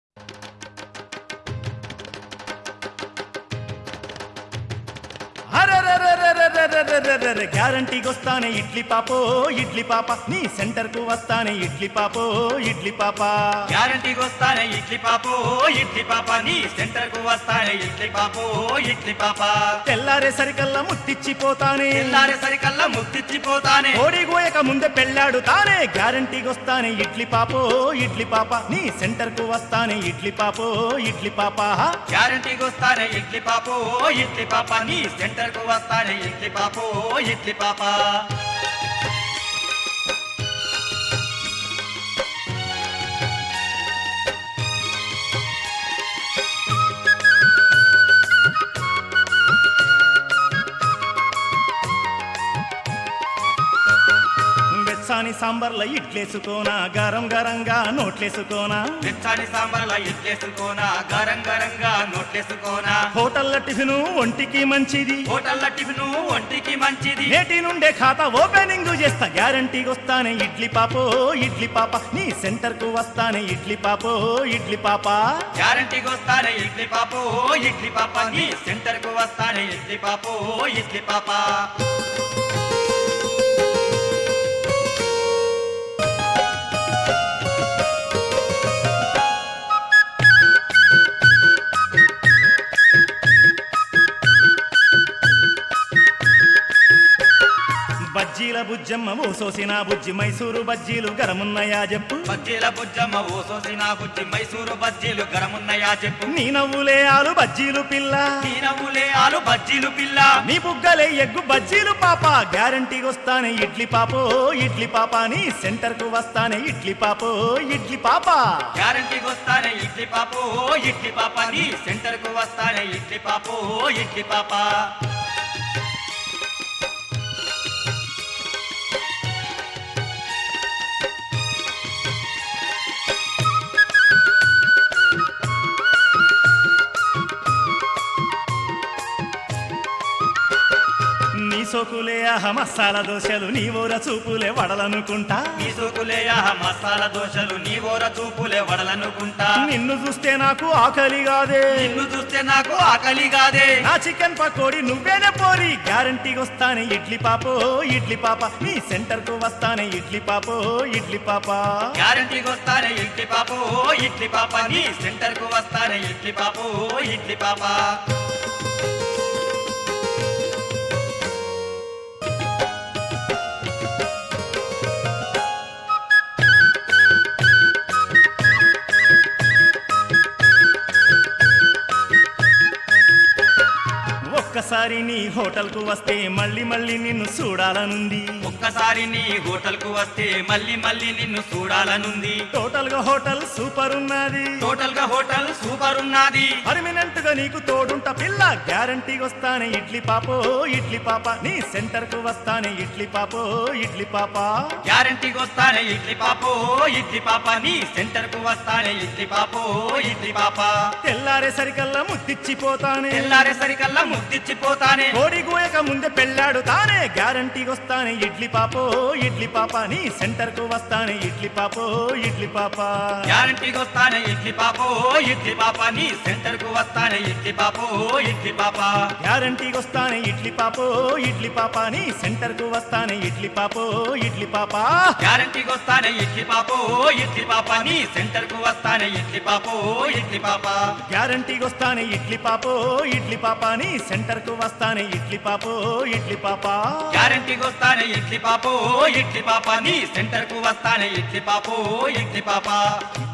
గ్యారంటీకి వస్తానే ఇడ్లీ పాపో ఇడ్లీ పాప నీ సెంటర్ కు వస్తానే ఇడ్లీ పాపో ఇడ్లీ పాప గ్యారంటీకి వస్తానే ఇడ్లీ పాపో ఇడ్లీ పాప నీ సెంటర్ కు వస్తానే ఇడ్లీ పాపో ఇడ్లీ పాప తెల్లారే సరికల్లా ముట్టిచ్చిపోతానే తెల్లారే సరికల్లా ముత్తిచ్చిపోతానే ఓడి గోయక ముందే పెళ్ళాడు తానే గ్యారంటీకి వస్తానే ఇడ్లీ పాపో ఇడ్లీ పాప నీ సెంటర్ కు వస్తానే ఇడ్లీ పాపో ఇడ్లీ పాప గ్యారంటీకి వస్తానే ఇడ్లీ పాపో ఇడ్లీ పాప నీ సెంటర్ కు వస్తానే ఇడ్లీ పాపో ఇడ్లీ పాప వెచ్చాని సాంబార్ల ఇడ్లేసుకోనా గరం గరంగా నోట్లేసుకోనా వెచ్చాని సాంబార్ల ఇడ్లేసుకోనా గరం గరంగా నోట్లేసుకోనా హోటల్ల టిఫిను ఒంటికి మంచిది హోటల్ల టిఫిను ఒంటికి మంచిది నేటి నుండే ఖాతా ఓపెనింగ్ చేస్తా గ్యారంటీకి వస్తానే ఇడ్లీ పాపో ఇడ్లీ పాప నీ సెంటర్ కు వస్తానే ఇడ్లీ పాపో ఇడ్లీ పాప గ్యారంటీకి వస్తానే ఇడ్లీ పాపో ఇడ్లీ పాప నీ సెంటర్ కు వస్తానే ఇడ్లీ పాపో ఇడ్లీ పాప బజ్జీల బుజ్జమ్మ ఓ సోసిన బుజ్జి మైసూరు బజ్జీలు గరమున్నయా చెప్పు బజ్జీల బుజ్జమ్మ ఓ సోసిన బుజ్జి మైసూరు బజ్జీలు గరమున్నయా చెప్పు నీ నవ్వులే ఆలు బజ్జీలు పిల్ల నీ నవ్వులే ఆలు బజ్జీలు పిల్ల నీ బుగ్గలే ఎగ్గు బజ్జీలు పాప గ్యారంటీకి వస్తానే ఇడ్లీ పాపో ఇడ్లీ పాప నీ సెంటర్ కు వస్తానే ఇడ్లీ పాపో ఇడ్లీ పాప గ్యారంటీకి వస్తానే ఇడ్లీ పాపో ఇడ్లీ పాప నీ సెంటర్ కు వస్తానే ఇడ్లీ పాపో ఇడ్లీ పాప నీ సోకులే ఆహ మసాలా దోశలు నీ ఊర చూపులే వడలనుకుంటా నీ సోకులేయా మసాలా దోశలు నీ ఓర చూపులే వడలనుకుంటా నిన్ను చూస్తే నాకు ఆకలి కాదే నిన్ను చూస్తే నాకు ఆకలి కాదే నా చికెన్ పకోడి నువ్వేనే పోరి గ్యారంటీకి వస్తానే ఇడ్లీ పాపో ఇడ్లీ పాప నీ సెంటర్ కు వస్తానే ఇడ్లీ పాపో ఇడ్లీ పాప గ్యారంటీకి వస్తానే ఇడ్లీ పాపో ఇడ్లీ పాప నీ సెంటర్ కు వస్తానే ఇడ్లీ పాపో ఇడ్లీ పాప ఒక్కసారి నీ హోటల్ కు వస్తే మళ్ళీ మళ్ళీ నిన్ను చూడాలనుంది ఒక్కసారి నీ హోటల్ కు వస్తే మళ్ళీ మళ్ళీ నిన్ను చూడాలనుంది టోటల్ గా హోటల్ సూపర్ ఉన్నది టోటల్ గా హోటల్ సూపర్ ఉన్నది పర్మినెంట్ గా నీకు తోడుంట పిల్ల గ్యారంటీకి వస్తానే ఇడ్లీ పాపో ఇడ్లీ పాప నీ సెంటర్ కు వస్తానే ఇడ్లీ పాపో ఇడ్లీ పాప గ్యారంటీకి వస్తానే ఇడ్లీ పాపో ఇడ్లీ పాప నీ సెంటర్ కు వస్తానే ఇడ్లీ పాపో ఇడ్లీ పాప తెల్లారే సరికల్లా ముద్దిచ్చిపోతానే తెల్లారే సరికల్లా ముద్దిచ్చిపోతానే కోడి గోయక ముందే పెళ్ళాడు తానే గ్యారంటీకి వస్తానే ఇడ్లీ పాపో ఇడ్లీ పాప నీ సెంటర్ కు వస్తానే ఇడ్లీ పాపో ఇడ్లీ పాప గ్యారంటీకి వస్తానే ఇడ్లీ పాపో ఇడ్లీ పాప నీ సెంటర్ కు వస్తానే ఇడ్లీ పాపో ఇడ్లీ పాప గ్యారంటీకి వస్తానే ఇడ్లీ పాపో ఇడ్లీ పాప నీ సెంటర్ కు వస్తానే ఇడ్లీ పాపో ఇడ్లీ పాప గ్యారంటీకి వస్తానే ఇడ్లీ పాపో ఇడ్లీ పాప నీ సెంటర్ కు వస్తానే ఇడ్లీ పాపో ఇడ్లీ పాప గ్యారంటీకి వస్తానే ఇడ్లీ పాపో ఇడ్లీ పాప నీ సెంటర్ కు వస్తానే ఇడ్లీ పాపో ఇడ్లీ పాప గ్యారంటీకి వస్తానే ఇడ్లీ పాపో ఇడ్లీ పాప నీ సెంటర్ కు వస్తానే ఇడ్లీ పాపో ఇడ్లీ పాప